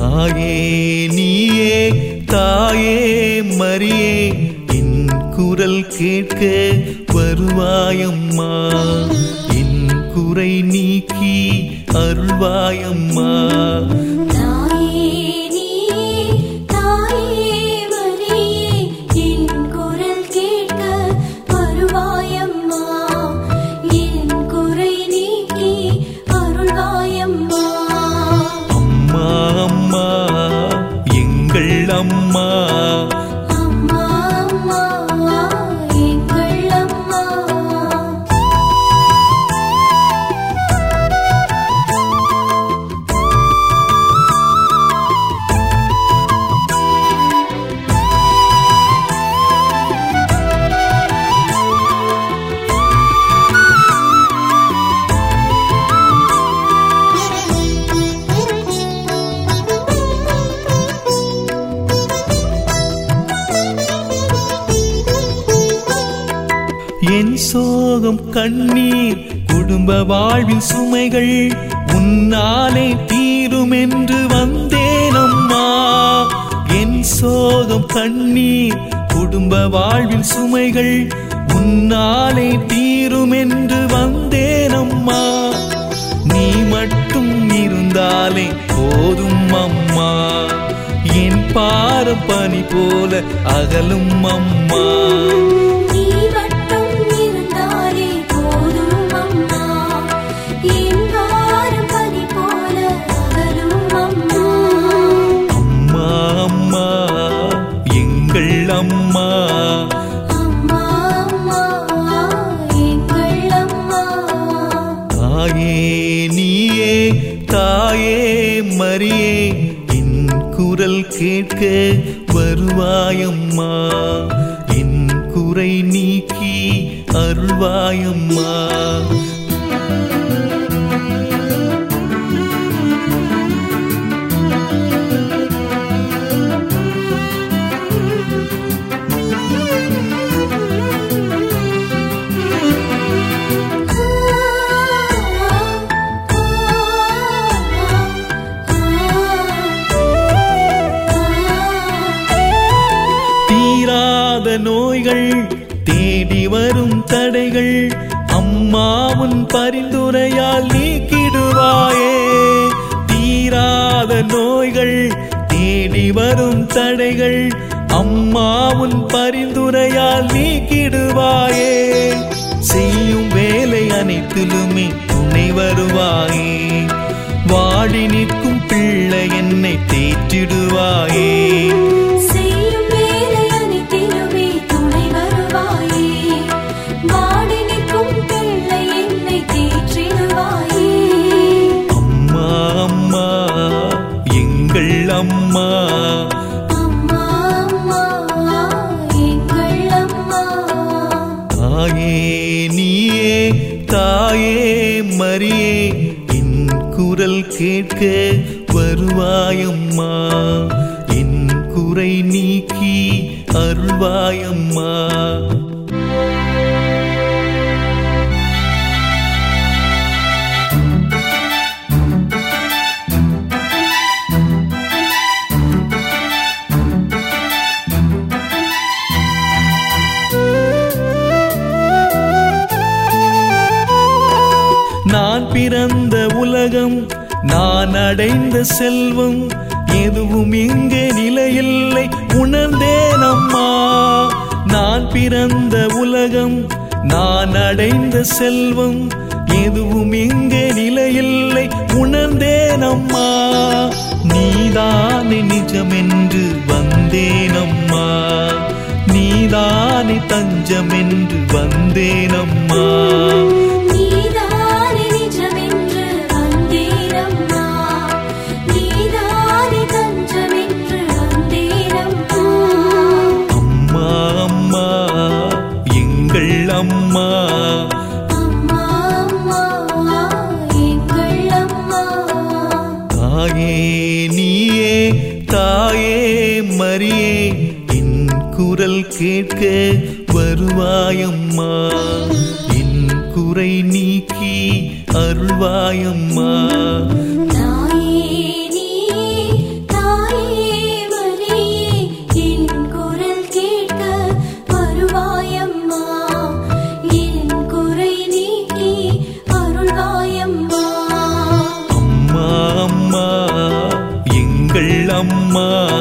தாயே நீயே தாயே மரியே என் குரல் கேட்க வருவாயம்மா என் குறை நீக்கி அருள்வாயம்மா தாயே நீயே தாயே மரியே என் குரல் கேட்க வருவாயம்மா என் குறை நீக்கி அருள்வாயம்மா அம்மா அம்மா எங்கள் அம்மா அம்மா அம்மா எங்கள் அம்மா என் சோகம் கண்ணீர் குடும்ப வாழ்வின் சுமைகள் உன்னாலே தீரும் என்று வந்தேன் அம்மா என் சோகம் கண்ணீர் குடும்ப வாழ்வின் சுமைகள் உன்னாலே தீரும் என்று வந்தேன் அம்மா நீ மட்டும் இருந்தாலே போதும் அம்மா என் பாரம் பனி போல அகலும் அம்மா நீ மட்டும் இருந்தாலே போதும் அம்மா என் வாரம் பனி போல அகலும் அம்மா அம்மா அம்மா எங்கள் அம்மா அம்மா அம்மா எங்கள் அம்மா தாயே நீயே தாயே மரியே என் குரல் கேட்க வருவாயம்மா என் குறை நீக்கி அருள்வாயம்மா தீராத நோய்கள் தேடி வரும் தடைகள் அம்மாவும் பரிந்துரையால் நீக்கிடுவாயே தீராத நோய்கள் தேடி வரும் தடைகள் அம்மாவும் பரிந்துரையால் நீக்கிடுவாயே செய்யும் வேலை அனைத்திலுமே துணை வருவாயே வாடி நிற்கும் பிள்ளை என்னை தேற்றிடுவாயே செய்யும் வேலை அனைத்திலுமே துணை வருவாயே வாடி நிற்கும் பிள்ளை என்னை தேற்றிடுவாயே அம்மா அம்மா எங்கள் அம்மா அம்மா அம்மா எங்கள் அம்மா தாயே நீயே தாயே மரியே என் குரல் கேட்க வருவாயம்மா என் குறை நீக்கி அருள்வாயம்மா நான் பிறந்த உலகம் நான் அடைந்த செல்வம் எதுவும் இங்கே நிலையில்லை உணர்ந்தேன் அம்மா நான் பிறந்த உலகம் நான் அடைந்த செல்வம் எதுவும் இங்கே நிலையில்லை உணர்ந்தேன் அம்மா நீதானே நிஜமென்று வந்தேன் அம்மா நீதானே தஞ்சமென்று வந்தேன் அம்மா நீதானே நிஜமென்று வந்தேனம்மா நீதானே தஞ்சமென்று வந்தேனம்மா அம்மா அம்மா எங்கள் அம்மா அம்மா அம்மா எங்கள் அம்மா தாயே நீயே தாயே மரியே என் குரல் கேட்க வருவாயம்மா என் குறை நீக்கி அருள்வாயம்மா தாயே நீயே அம்மா